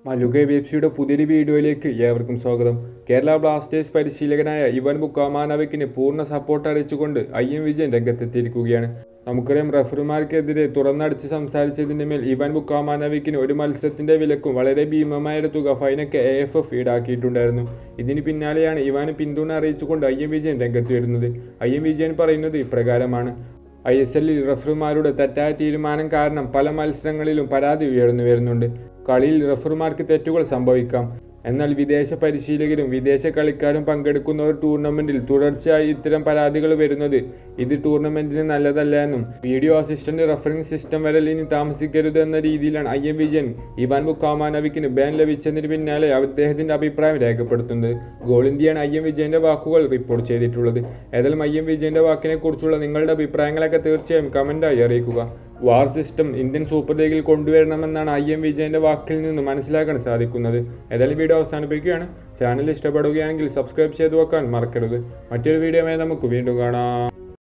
മലുക വെബ്സിയുടെ പുതിയൊരു വീഡിയോയിലേക്ക് ഏവർക്കും സ്വാഗതം കേരള ബ്ലാസ്റ്റേഴ്സ് പരിശീലകനായ ഇവൻ ബുക്കാമാനവയ്ക്കിന് പൂർണ്ണ സപ്പോർട്ട് അറിയിച്ചുകൊണ്ട് ഐ എം വിജയൻ രംഗത്തെത്തിയിരിക്കുകയാണ് നമുക്കറിയാം റഫറിമാർക്കെതിരെ തുറന്നടിച്ച് സംസാരിച്ചതിന് മേൽ ഇവൻ ബുക്കാമാനവിക്കിന് ഒരു മത്സരത്തിന്റെ വിലക്കും വളരെ ഭീമമായ ഒരു തുക ഫൈനൊക്കെ എ എഫ് എഫ് ഈടാക്കിയിട്ടുണ്ടായിരുന്നു ഇതിന് പിന്നാലെയാണ് ഇവാന് പിന്തുണ അറിയിച്ചുകൊണ്ട് ഐ എം വിജയൻ രംഗത്ത് വരുന്നത് ഐ എം വിജയൻ പറയുന്നത് ഇപ്രകാരമാണ് ഐ എസ് എല്ലിൽ റഫറിമാരുടെ തെറ്റായ തീരുമാനം കാരണം പല മത്സരങ്ങളിലും പരാതി ഉയർന്നു വരുന്നുണ്ട് കളിയിൽ റഫറിമാർക്ക് തെറ്റുകൾ സംഭവിക്കാം എന്നാൽ വിദേശ പരിശീലകരും വിദേശ കളിക്കാരും പങ്കെടുക്കുന്ന ഒരു ടൂർണമെന്റിൽ തുടർച്ചയായി ഇത്തരം പരാതികൾ വരുന്നത് ഇത് ടൂർണമെന്റിന് നല്ലതല്ല എന്നും വീഡിയോ അസിസ്റ്റന്റ് റഫറിംഗ് സിസ്റ്റം വരെ ഇനി താമസിക്കരുത് എന്ന രീതിയിലാണ് ഐ എം വിജയൻ ഇവാൻ ബുക്കാമാനവിക്കിന് ബാൻ ലഭിച്ചതിന് പിന്നാലെ അദ്ദേഹത്തിന്റെ അഭിപ്രായം രേഖപ്പെടുത്തുന്നത് ഗോൾ ഇന്ത്യയാണ് ഐ എം വിജയന്റെ വാക്കുകൾ റിപ്പോർട്ട് ചെയ്തിട്ടുള്ളത് ഏതായാലും ഐ എം വിജയന്റെ വാക്കിനെ കുറിച്ചുള്ള നിങ്ങളുടെ അഭിപ്രായങ്ങളൊക്കെ തീർച്ചയായും കമന്റായി അറിയിക്കുക വാർ സിസ്റ്റം ഇന്ത്യൻ സൂപ്പർ ലീഗിൽ കൊണ്ടുവരണമെന്നാണ് ഐ എം വിജയന്റെ വാക്കിൽ നിന്ന് മനസ്സിലാക്കാൻ സാധിക്കുന്നത് ഏതായാലും വീഡിയോ അവസാനിപ്പിക്കുകയാണ് ചാനൽ ഇഷ്ടപ്പെടുകയാണെങ്കിൽ സബ്സ്ക്രൈബ് ചെയ്തു വെക്കാൻ മറക്കരുത് മറ്റൊരു വീഡിയോയുമായി നമുക്ക് വീണ്ടും കാണാം